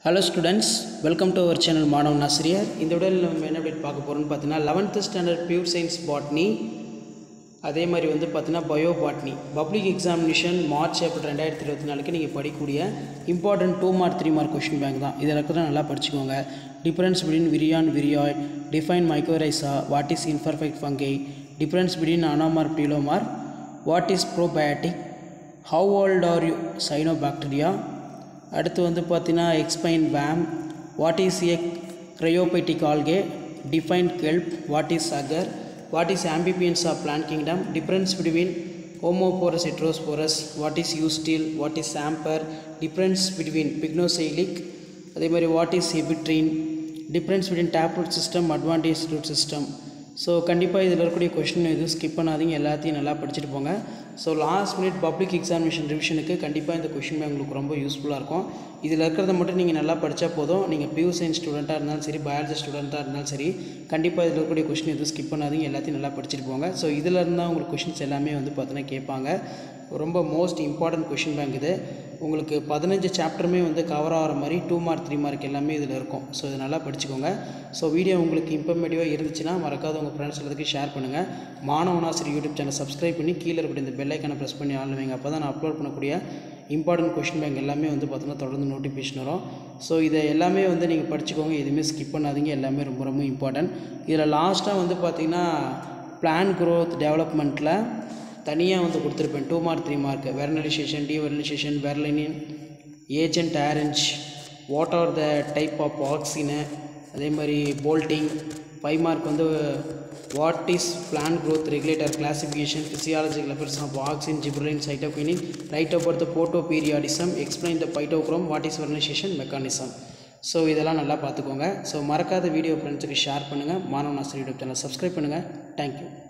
hello students welcome to our channel மாணவன் ஆசிரியர் இந்த விடையில் நம்ம என்ன update பார்க்க போகிறோம்னு பார்த்தீங்கன்னா eleventh standard pure science botany அதே மாதிரி வந்து பார்த்தீங்கன்னா bio botany public examination March April ரெண்டாயிரத்தி இருபத்தி நாலுக்கு நீங்கள் படிக்கக்கூடிய important two mark three mark question bank தான் இதில் இருக்கிறத நல்லா படிச்சுக்கோங்க difference between virion viroid define mycorrhiza what is imperfect fungi difference between anamorph teleomorph what is probiotic how old are you cyanobacteria அடுத்து வந்து பார்த்தீங்கன்னா explain VAM what is a cryophytic algae define help what is agar what is amphibians of plant kingdom difference between homosporous heterosporous what is eustele what is chamber difference between pycnoxylic அதே மாதிரி what is ephedrine difference between tap root system advantage root system so கண்டிப்பாக இதில் இருக்கக்கூடிய question எதுவும் skip பண்ணாதீங்க எல்லாத்தையும் நல்லா படிச்சுட்டு போங்க so last minute public examination ரிவிஷனுக்கு கண்டிப்பாக இந்த கொஷின் உங்களுக்கு ரொம்ப யூஸ்ஃபுல்லாக இருக்கும் இதில் இருக்கிறத மட்டும் நீங்கள் நல்லா படித்தா போதும் நீங்கள் பியூ சயின்ஸ் ஸ்டூடெண்ட்டாக இருந்தாலும் சரி பயாலஜி ஸ்டூடெண்ட்டாக இருந்தாலும் சரி கண்டிப்பாக இதில் இருக்கக்கூடிய கொஷின் எதுவும் ஸ்கிப் பண்ணாதீங்க எல்லாத்தையும் நல்லா படிச்சுட்டு போங்க ஸோ இதில் இருந்தால் உங்களுக்கு கொஷின்ஸ் எல்லாமே வந்து பார்த்தீங்கன்னா கேட்பாங்க ரொம்ப மோஸ்ட் இம்பார்ட்டன்ட் கொஷின் பேங்க் இது உங்களுக்கு பதினஞ்சு சாப்டருமே வந்து கவர் ஆகிற மாதிரி டூ மார்க் த்ரீ மார்க் எல்லாமே இதில் இருக்கும் ஸோ இதை நல்லா படிச்சுக்கோங்க ஸோ வீடியோ உங்களுக்கு இன்ஃபர்மேட்டிவாக இருந்துச்சுன்னா மறக்காத உங்கள் ஃப்ரெண்ட்ஸ் எல்லாத்துக்கும் ஷேர் பண்ணுங்கள் மாணவனாசிரி யூடியூப் சேனல் சப்ஸ்கிரைப் பண்ணி கீழே இருக்கக்கூடிய இந்த பெல் ஐக்கனை ப்ரெஸ் பண்ணி ஆள் வைங்க அப்போ தான் நான் அப்லோட் பண்ணக்கூடிய இம்பார்ட்டன்ட் கொஷின் பேங்க் எல்லாமே வந்து பார்த்தீங்கன்னா தொடர்ந்து நோட்டிஃபிகேஷன் வரும் ஸோ இதை எல்லாமே வந்து நீங்கள் படிச்சுக்கோங்க எதுவுமே ஸ்கிப் பண்ணாதீங்க எல்லாமே ரொம்ப ரொம்ப இம்பார்ட்டன்ட் இதில் லாஸ்ட்டாக வந்து பார்த்தீங்கன்னா பிளான் growth டெவலப்மெண்ட்டில் தனியாக வந்து கொடுத்துருப்பேன் two mark three mark vernalization devernalization vernalin agent orange what are the type of auxin அதே மாதிரி போல்ட்டிங் ஃபைவ் மார்க் வந்து what is plant growth regulator classification physiological effects of auxin gibberellin cytokinin write about the photoperiodism explain the phytochrome what is vernalization mechanism so இதெல்லாம் நல்லா பார்த்துக்கோங்க so மறக்காத video ஃப்ரெண்ட்ஸுக்கு share பண்ணுங்கள் மாணவன் ஆசிரியர் YouTube channel subscribe பண்ணுங்கள் thank you